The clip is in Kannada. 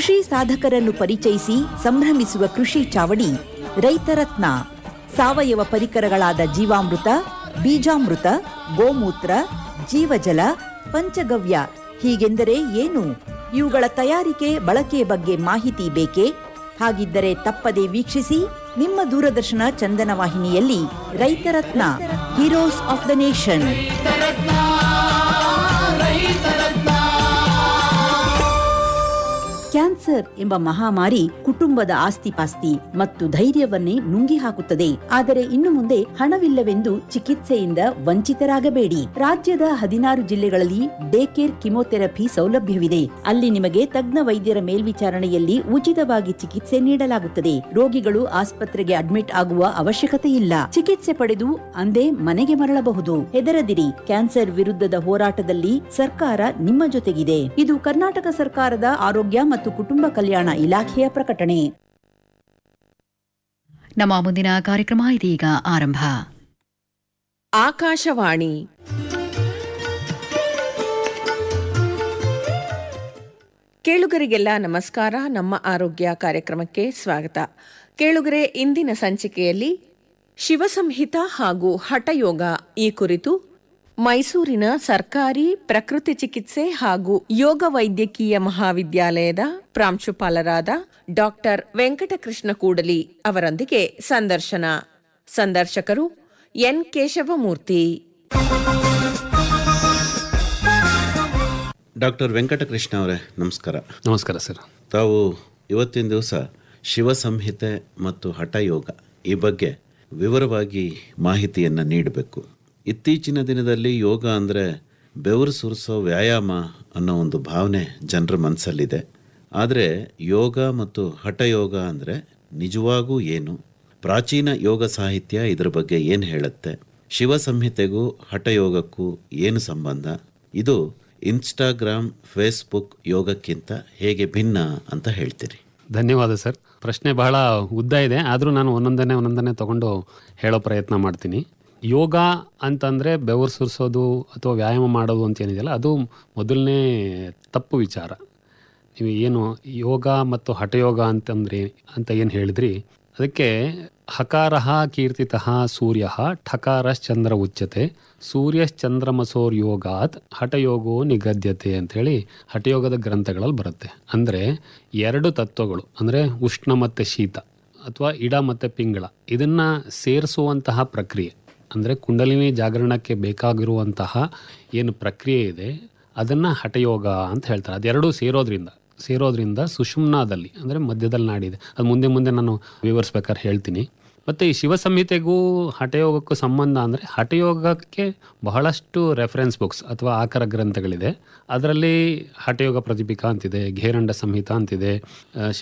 ಕೃಷಿ ಸಾಧಕರನ್ನು ಪರಿಚಯಿಸಿ ಸಂಭ್ರಮಿಸುವ ಕೃಷಿ ಚಾವಡಿ ರೈತರತ್ನ ಸಾವಯವ ಪರಿಕರಗಳಾದ ಜೀವಾಮೃತ ಬೀಜಾಮೃತ ಗೋಮೂತ್ರ ಜೀವಜಲ ಪಂಚಗವ್ಯ ಹೀಗೆಂದರೆ ಏನು ಇವುಗಳ ತಯಾರಿಕೆ ಬಳಕೆಯ ಬಗ್ಗೆ ಮಾಹಿತಿ ಬೇಕೇ ಹಾಗಿದ್ದರೆ ತಪ್ಪದೆ ವೀಕ್ಷಿಸಿ ನಿಮ್ಮ ದೂರದರ್ಶನ ಚಂದನ ವಾಹಿನಿಯಲ್ಲಿ Raitharatna heroes of the nation cancer ಎಂಬ ಮಹಾಮಾರಿ ಕುಟುಂಬದ ಆಸ್ತಿಪಾಸ್ತಿ ಮತ್ತು ಧೈರ್ಯವನ್ನೇ ನುಂಗಿ ಹಾಕುತ್ತದೆ ಆದರೆ ಇನ್ನು ಮುಂದೆ ಹಣವಿಲ್ಲವೆಂದು ಚಿಕಿತ್ಸೆಯಿಂದ ವಂಚಿತರಾಗಬೇಡಿ ರಾಜ್ಯದ ಹದಿನಾರು ಜಿಲ್ಲೆಗಳಲ್ಲಿ ಡೇ ಕೇರ್ ಕಿಮೋಥೆರಪಿ ಸೌಲಭ್ಯವಿದೆ ಅಲ್ಲಿ ನಿಮಗೆ ತಜ್ಞ ವೈದ್ಯರ ಮೇಲ್ವಿಚಾರಣೆಯಲ್ಲಿ ಉಚಿತವಾಗಿ ಚಿಕಿತ್ಸೆ ನೀಡಲಾಗುತ್ತದೆ ರೋಗಿಗಳು ಆಸ್ಪತ್ರೆಗೆ ಅಡ್ಮಿಟ್ ಆಗುವ ಅವಶ್ಯಕತೆ ಇಲ್ಲ ಚಿಕಿತ್ಸೆ ಪಡೆದು ಅಂದೇ ಮನೆಗೆ ಮರಳಬಹುದು ಹೆದರದಿರಿ ಕ್ಯಾನ್ಸರ್ ವಿರುದ್ಧದ ಹೋರಾಟದಲ್ಲಿ ಸರ್ಕಾರ ನಿಮ್ಮ ಜೊತೆಗಿದೆ ಇದು ಕರ್ನಾಟಕ ಸರ್ಕಾರದ ಆರೋಗ್ಯ ಮತ್ತು ಕುಟುಂಬ ಕಲ್ಯಾಣ ಇಲಾಖೆಯ ಪ್ರಕಟಣೆ ನಮ್ಮ ಮುಂದಿನ ಕಾರ್ಯಕ್ರಮ ಇದೀಗ ಆರಂಭ ಆಕಾಶವಾಣಿ ಕೇಳುಗರಿಗೆಲ್ಲ ನಮಸ್ಕಾರ ನಮ್ಮ ಆರೋಗ್ಯ ಕಾರ್ಯಕ್ರಮಕ್ಕೆ ಸ್ವಾಗತ ಕೇಳುಗರೆ ಇಂದಿನ ಸಂಚಿಕೆಯಲ್ಲಿ ಶಿವಸಂಹಿತ ಹಾಗೂ ಹಠಯೋಗ ಈ ಕುರಿತು ಮೈಸೂರಿನ ಸರ್ಕಾರಿ ಪ್ರಕೃತಿ ಚಿಕಿತ್ಸೆ ಹಾಗೂ ಯೋಗ ವೈದ್ಯಕೀಯ ಮಹಾವಿದ್ಯಾಲಯದ ಪ್ರಾಂಶುಪಾಲರಾದ ಡಾಕ್ಟರ್ ವೆಂಕಟಕೃಷ್ಣ ಕೂಡಲಿ ಅವರೊಂದಿಗೆ ಸಂದರ್ಶನ ಸಂದರ್ಶಕರು ಎನ್ ಕೇಶವಮೂರ್ತಿ ಡಾಕ್ಟರ್ ವೆಂಕಟಕೃಷ್ಣ ಅವರೇ ನಮಸ್ಕಾರ ನಮಸ್ಕಾರ ಸರ್ ತಾವು ಇವತ್ತಿನ ದಿವಸ ಶಿವ ಸಂಹಿತೆ ಮತ್ತು ಹಠಯೋಗ ಈ ಬಗ್ಗೆ ವಿವರವಾಗಿ ಮಾಹಿತಿಯನ್ನು ನೀಡಬೇಕು ಇತ್ತೀಚಿನ ದಿನದಲ್ಲಿ ಯೋಗ ಅಂದರೆ ಬೆವರು ಸುರಿಸೋ ವ್ಯಾಯಾಮ ಅನ್ನೋ ಒಂದು ಭಾವನೆ ಜನರ ಮನಸ್ಸಲ್ಲಿದೆ ಆದರೆ ಯೋಗ ಮತ್ತು ಹಠಯೋಗ ಅಂದರೆ ನಿಜವಾಗೂ ಏನು ಪ್ರಾಚೀನ ಯೋಗ ಸಾಹಿತ್ಯ ಇದರ ಬಗ್ಗೆ ಏನು ಹೇಳುತ್ತೆ ಶಿವ ಸಂಹಿತೆಗೂ ಹಠಯೋಗಕ್ಕೂ ಏನು ಸಂಬಂಧ ಇದು ಇನ್ಸ್ಟಾಗ್ರಾಮ್ ಫೇಸ್ಬುಕ್ ಯೋಗಕ್ಕಿಂತ ಹೇಗೆ ಭಿನ್ನ ಅಂತ ಹೇಳ್ತೀರಿ ಧನ್ಯವಾದ ಸರ್ ಪ್ರಶ್ನೆ ಬಹಳ ಉದ್ದ ಇದೆ ಆದರೂ ನಾನು ಒಂದೊಂದನ್ನೇ ಒಂದೊಂದನ್ನೇ ತಗೊಂಡು ಹೇಳೋ ಪ್ರಯತ್ನ ಮಾಡ್ತೀನಿ ಯೋಗ ಅಂತಂದರೆ ಬೆವರು ಸುರಿಸೋದು ಅಥವಾ ವ್ಯಾಯಾಮ ಮಾಡೋದು ಅಂತ ಏನಿದೆಯಲ್ಲ ಅದು ಮೊದಲನೇ ತಪ್ಪು ವಿಚಾರ ನೀವು ಏನು ಯೋಗ ಮತ್ತು ಹಠಯೋಗ ಅಂತಂದ್ರೆ ಅಂತ ಏನು ಹೇಳಿದ್ರಿ ಅದಕ್ಕೆ ಹಕಾರ ಕೀರ್ತಿತಃ ಸೂರ್ಯ ಠಕಾರಶ್ಚಂದ್ರ ಉಚ್ಯತೆ ಸೂರ್ಯಶ್ಚಂದ್ರಮಸೋರ್ ಯೋಗಾತ್ ಹಠಯೋಗೋ ನಿಗದ್ಯತೆ ಅಂಥೇಳಿ ಹಠಯೋಗದ ಗ್ರಂಥಗಳಲ್ಲಿ ಬರುತ್ತೆ ಅಂದರೆ ಎರಡು ತತ್ವಗಳು ಅಂದರೆ ಉಷ್ಣ ಮತ್ತು ಶೀತ ಅಥವಾ ಇಡ ಮತ್ತು ಪಿಂಗಳ ಇದನ್ನು ಸೇರಿಸುವಂತಹ ಪ್ರಕ್ರಿಯೆ ಅಂದರೆ ಕುಂಡಲಿನಿ ಜಾಗರಣಕ್ಕೆ ಬೇಕಾಗಿರುವಂತಹ ಏನು ಪ್ರಕ್ರಿಯೆ ಇದೆ ಅದನ್ನು ಹಠಯೋಗ ಅಂತ ಹೇಳ್ತಾರೆ ಅದೆರಡೂ ಸೇರೋದ್ರಿಂದ ಸೇರೋದ್ರಿಂದ ಸುಷುಮ್ನಾದಲ್ಲಿ ಅಂದರೆ ಮಧ್ಯದಲ್ಲಿ ನಾಡಿದೆ ಅದು ಮುಂದೆ ಮುಂದೆ ನಾನು ವಿವರಿಸ್ಬೇಕಾದ್ರೆ ಹೇಳ್ತೀನಿ ಮತ್ತು ಈ ಶಿವ ಸಂಹಿತೆಗೂ ಹಠಯೋಗಕ್ಕೂ ಸಂಬಂಧ ಅಂದರೆ ಹಠಯೋಗಕ್ಕೆ ಬಹಳಷ್ಟು ರೆಫರೆನ್ಸ್ ಬುಕ್ಸ್ ಅಥವಾ ಆಕರ ಗ್ರಂಥಗಳಿದೆ ಅದರಲ್ಲಿ ಹಠಯೋಗ ಪ್ರತಿಪಿಕಾ ಅಂತಿದೆ ಘೇರಂಡ ಸಂಹಿತ ಅಂತಿದೆ ಆ,